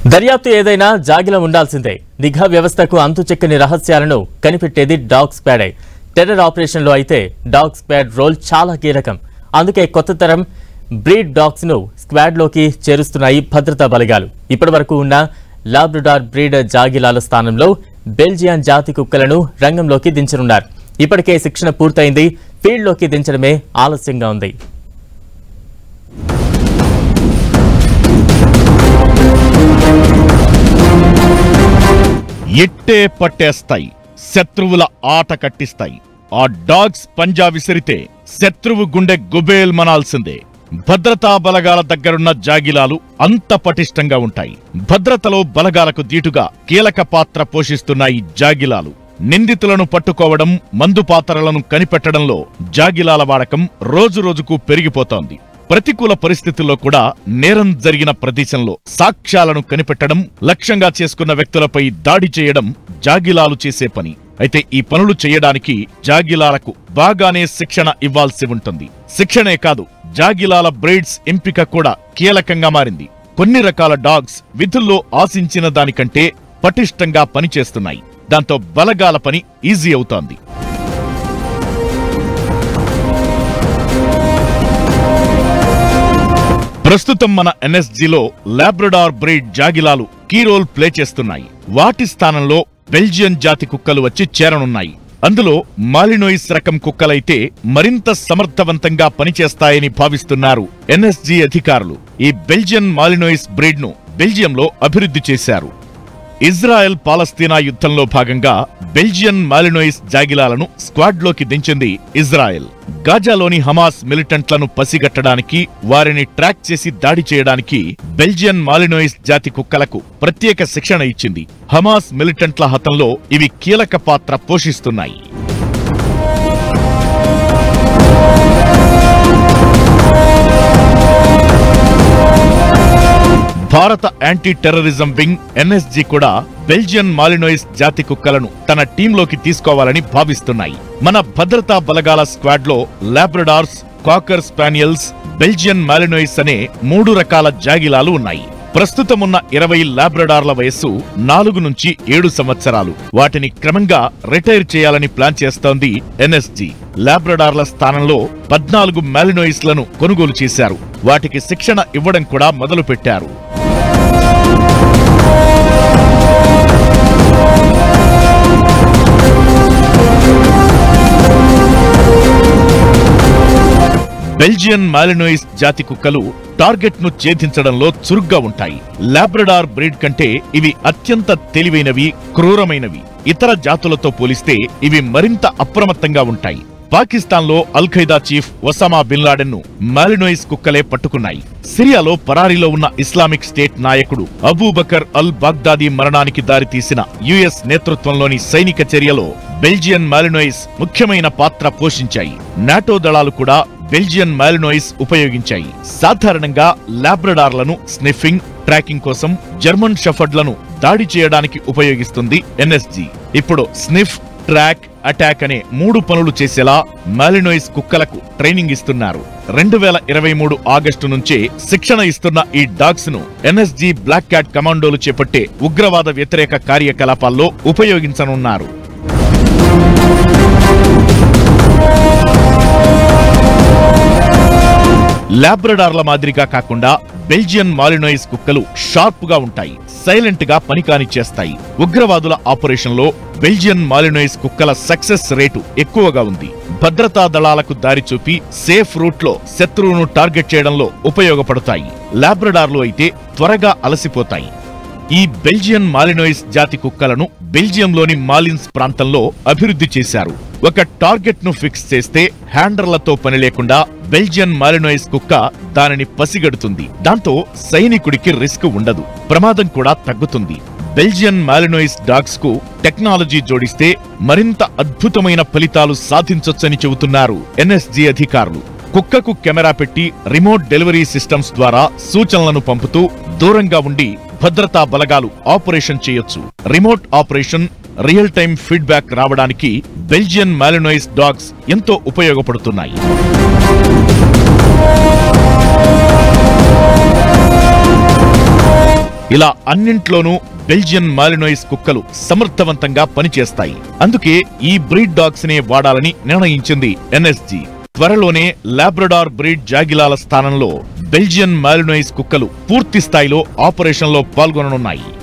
దర్యాప్తు ఏదైనా జాగిలో ఉండాల్సిందే నిఘా వ్యవస్థకు అంతుచెక్కని రహస్యాలను కనిపెట్టేది డాగ్ స్క్వాడే టెర్రర్ ఆపరేషన్లో అయితే డాగ్ స్క్వాడ్ రోల్ చాలా కీలకం అందుకే కొత్త తరం బ్రీడ్ డాగ్స్ ను స్క్వాడ్ లోకి చేరుస్తున్నాయి భద్రతా బలగాలు ఇప్పటి వరకు ఉన్న లాబ్రడార్ బ్రీడ్ జాగిలాల స్థానంలో బెల్జియన్ జాతి కుక్కలను రంగంలోకి దించనున్నారు ఇప్పటికే శిక్షణ పూర్తయింది ఫీల్డ్లోకి దించడమే ఆలస్యంగా ఉంది ఎట్టే పట్టేస్తాయి శత్రువుల ఆట కట్టిస్తాయి ఆ డాగ్స్ పంజా విసిరితే శత్రువు గుండె గుబేల్ మనాల్సిందే భద్రతా బలగాల దగ్గరున్న జాగిలాలు అంత పటిష్టంగా ఉంటాయి భద్రతలో బలగాలకు దీటుగా కీలక పాత్ర పోషిస్తున్నాయి జాగిలాలు నిందితులను పట్టుకోవడం మందు పాత్రలను కనిపెట్టడంలో జాగిలాల వాడకం రోజురోజుకు పెరిగిపోతోంది ప్రతికూల పరిస్థితుల్లో కూడా నేరం జరిగిన ప్రదేశంలో సాక్ష్యాలను కనిపెట్టడం లక్ష్యంగా చేసుకున్న వ్యక్తులపై దాడి చేయడం జాగిలాలు చేసే పని అయితే ఈ పనులు చేయడానికి జాగిలాలకు బాగానే శిక్షణ ఇవ్వాల్సి ఉంటుంది శిక్షణే కాదు జాగిలాల బ్రైడ్స్ ఎంపిక కూడా కీలకంగా మారింది కొన్ని రకాల డాగ్స్ విధుల్లో ఆశించిన దానికంటే పటిష్టంగా పనిచేస్తున్నాయి దాంతో బలగాల పని ఈజీ అవుతోంది ప్రస్తుతం మన ఎన్ఎస్జీలో లాబ్రడార్ బ్రీడ్ జాగిలాలు కీ రోల్ ప్లే చేస్తున్నాయి వాటి స్థానంలో బెల్జియన్ జాతి కుక్కలు వచ్చి చేరనున్నాయి అందులో మాలినోయిస్ రకం కుక్కలైతే మరింత సమర్థవంతంగా పనిచేస్తాయని భావిస్తున్నారు ఎన్ఎస్జీ అధికారులు ఈ బెల్జియన్ మాలినోయిస్ బ్రీడ్ ను బెల్జియంలో అభివృద్ధి చేశారు ఇజ్రాయెల్ పాలస్తీనా యుద్ధంలో భాగంగా బెల్జియన్ మాలినోయిస్ జాగిలాలను స్క్వాడ్లోకి దించింది ఇజ్రాయెల్ గాజాలోని హమాస్ మిలిటెంట్లను పసిగట్టడానికి వారిని ట్రాక్ చేసి దాడి చేయడానికి బెల్జియన్ మాలినోయిస్ జాతి కుక్కలకు ప్రత్యేక శిక్షణ ఇచ్చింది హమాస్ మిలిటెంట్ల హతంలో ఇవి కీలక పాత్ర పోషిస్తున్నాయి భారత యాంటీ టెర్రరిజం వింగ్ ఎన్ఎస్జీ కూడా బెల్జియన్ మాలినోయిస్ జాతి కుక్కలను తన టీంలోకి తీసుకోవాలని భావిస్తున్నాయి మన భద్రతా బలగాల స్క్వాడ్ లో Labradors cocker spaniels Belgian Malinois అనే మూడు రకాల జాగిలాలు ఉన్నాయి ప్రస్తుతం ఉన్న ఇరవై లాబ్రడార్ల వయస్సు నాలుగు నుంచి ఏడు సంవత్సరాలు వాటిని క్రమంగా రిటైర్ చేయాలని ప్లాన్ చేస్తోంది ఎన్ఎస్జీ లాబ్రడార్ల స్థానంలో పద్నాలుగు మాలినోయిస్లను కొనుగోలు చేశారు వాటికి శిక్షణ ఇవ్వడం కూడా మొదలుపెట్టారు బెల్జియన్ మాలినోయిస్ జాతి కుక్కలు టార్గెట్ ను ఛేదించడంలో చురుగ్గా ఉంటాయి లాబ్రడార్ బ్రీడ్ కంటే ఇవి అత్యంత తెలివైనవి క్రూరమైనవి ఇతర జాతులతో పోలిస్తే ఇవి మరింత అప్రమత్తంగా ఉంటాయి పాకిస్తాన్లో Al Qaeda chief Osama bin Laden ను మాలినోయిస్ కుక్కలే పట్టుకున్నాయి సిరియాలో పరారీలో ఉన్న ఇస్లామిక్ స్టేట్ నాయకుడు అబూబకర్ అల్ బాగ్దాదీ మరణానికి దారితీసిన యుఎస్ నేతృత్వంలోని సైనిక చర్యలో బెల్జియన్ మాలినోయిస్ ముఖ్యమైన పాత్ర పోషించాయి నాటో దళాలు కూడా బెల్జియన్ మాలినోయిస్ ఉపయోగించాయి సాధారణంగా లాబ్రడార్లను స్నిఫింగ్ ట్రాకింగ్ కోసం జర్మన్ షఫర్డ్లను దాడి చేయడానికి ఉపయోగిస్తుంది ఎన్ఎస్జీ ఇప్పుడు స్నిఫ్ ట్రాక్ అటాక్ అనే మూడు పనులు చేసేలా మాలినోయిస్ కుక్కలకు ట్రైనింగ్ ఇస్తున్నారు రెండు వేల ఇరవై మూడు ఆగస్టు నుంచే శిక్షణ ఇస్తున్న ఈ డాగ్స్ ను ఎన్ఎస్జీ బ్లాక్ క్యాట్ కమాండోలు చేపట్టే ఉగ్రవాద వ్యతిరేక కార్యకలాపాల్లో ఉపయోగించనున్నారు లాబ్రడార్ల మాదిరిగా కాకుండా బెల్జియన్ మాలినోయిస్ కుక్కలు షార్ప్ గా ఉంటాయి సైలెంట్ గా పని కానిచ్చేస్తాయి ఉగ్రవాదుల ఆపరేషన్ లో బెల్జియన్ మాలినోయిస్ కుక్కల సక్సెస్ రేటు ఎక్కువగా ఉంది భద్రతా దళాలకు దారి చూపి సేఫ్ రూట్ లో శత్రువును టార్గెట్ చేయడంలో ఉపయోగపడతాయి లాబ్రడార్లు అయితే త్వరగా అలసిపోతాయి ఈ బెల్జియన్ మాలినోయిస్ జాతి కుక్కలను బెల్జియంలోని మాలిన్స్ ప్రాంతంలో అభివృద్ధి చేశారు ఒక టార్గెట్ ను ఫిక్స్ చేస్తే హ్యాండర్లతో పని లేకుండా బెల్జియన్ మాలినోయిస్ కుక్క దానిని పసిగడుతుంది దాంతో సైనికుడికి రిస్క్ ఉండదు ప్రమాదం కూడా తగ్గుతుంది బెల్జియన్ మాలినోయిస్ డాగ్స్ కు టెక్నాలజీ జోడిస్తే మరింత అద్భుతమైన ఫలితాలు సాధించొచ్చని చెబుతున్నారు ఎన్ఎస్జీ అధికారులు కుక్కకు కెమెరా పెట్టి రిమోట్ డెలివరీ సిస్టమ్స్ ద్వారా సూచనలను పంపుతూ దూరంగా ఉండి భద్రతా బలగాలు ఆపరేషన్ చేయొచ్చు remote operation real time feedback రావడానికి బెల్జియన్ మాలినోయిస్ డాగ్స్ ఎంతో ఉపయోగపడుతున్నాయి ఇలా అన్నింట్లోనూ బెల్జియన్ మాలినోయిస్ కుక్కలు సమర్థవంతంగా పనిచేస్తాయి అందుకే ఈ బ్రీడ్ డాగ్స్ నే వాడాలని నిర్ణయించింది ఎన్ఎస్జీ త్వరలోనే లాబ్రడార్ బ్రీడ్ జాగిలాల స్థానంలో బెల్జియన్ మాలినోయిస్ కుక్కలు పూర్తి స్థాయిలో ఆపరేషన్లో పాల్గొననున్నాయి